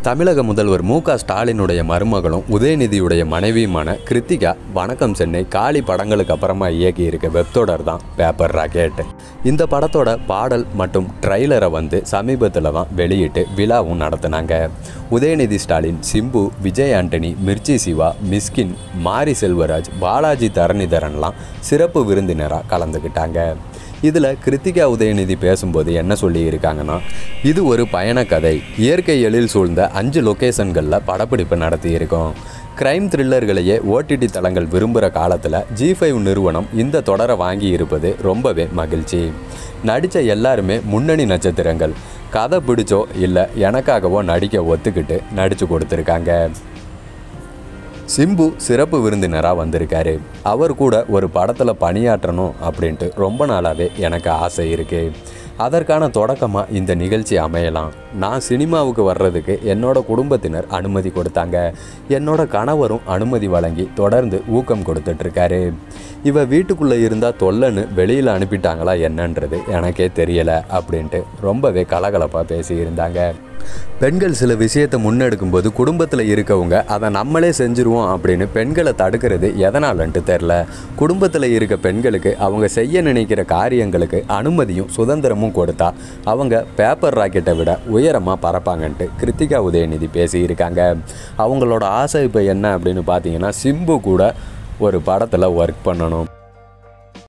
தமிழக முதல்வர் மு க ஸ்டாலினுடைய மருமகளும் உதயநிதியுடைய மனைவியுமான கிருத்திகா வணக்கம் சென்னை காளி படங்களுக்கு அப்புறமா இயக்கி இருக்க வெப்தொடர் தான் பேப்பர் ராக்கெட் இந்த படத்தோட பாடல் மற்றும் ட்ரைலரை வந்து சமீபத்தில் தான் வெளியிட்டு விழாவும் நடத்தினாங்க உதயநிதி ஸ்டாலின் சிம்பு விஜய் ஆண்டனி மிர்ச்சி சிவா மிஸ்கின் மாரி செல்வராஜ் பாலாஜி தரணிதரன்லாம் சிறப்பு விருந்தினராக கலந்துக்கிட்டாங்க இதில் கிருத்திகா உதயநிதி பேசும்போது என்ன சொல்லி இருக்காங்கன்னா இது ஒரு பயணக்கதை இயற்கை எழில் சூழ்ந்த அஞ்சு லொக்கேஷன்களில் படப்பிடிப்பு நடத்தியிருக்கோம் கிரைம் த்ரில்லர்களையே ஓடிடி தளங்கள் விரும்புகிற காலத்தில் ஜி ஃபைவ் நிறுவனம் இந்த தொடரை வாங்கி இருப்பது ரொம்பவே மகிழ்ச்சி நடித்த எல்லாருமே முன்னணி நட்சத்திரங்கள் கதை பிடிச்சோ இல்லை எனக்காகவோ நடிக்க ஒத்துக்கிட்டு நடித்து கொடுத்துருக்காங்க சிம்பு சிறப்பு விருந்தினராக வந்திருக்காரு அவர் கூட ஒரு படத்தில் பணியாற்றணும் அப்படின்ட்டு ரொம்ப நாளாகவே எனக்கு ஆசை இருக்குது அதற்கான தொடக்கமாக இந்த நிகழ்ச்சி அமையலாம் நான் சினிமாவுக்கு வர்றதுக்கு என்னோட குடும்பத்தினர் அனுமதி கொடுத்தாங்க என்னோட கணவரும் அனுமதி வழங்கி தொடர்ந்து ஊக்கம் கொடுத்துட்ருக்காரு இவ வீட்டுக்குள்ளே இருந்தால் தொல்லைன்னு வெளியில் அனுப்பிட்டாங்களா என்னன்றது எனக்கே தெரியலை அப்படின்ட்டு ரொம்பவே கலகலப்பாக பேசியிருந்தாங்க பெண்கள் சில விஷயத்தை முன்னெடுக்கும்போது குடும்பத்தில் இருக்கவங்க அதை நம்மளே செஞ்சுருவோம் அப்படின்னு பெண்களை தடுக்கிறது எதனாலன்ட்டு தெரில குடும்பத்தில் இருக்க பெண்களுக்கு அவங்க செய்ய நினைக்கிற காரியங்களுக்கு அனுமதியும் சுதந்திரமும் கொடுத்தா அவங்க பேப்பர் ராக்கெட்டை விட உயரமாக பறப்பாங்கன்ட்டு கிருத்திகா உதயநிதி பேசியிருக்காங்க அவங்களோட ஆசை இப்போ என்ன அப்படின்னு பார்த்தீங்கன்னா சிம்பு கூட ஒரு படத்தில் ஒர்க் பண்ணணும்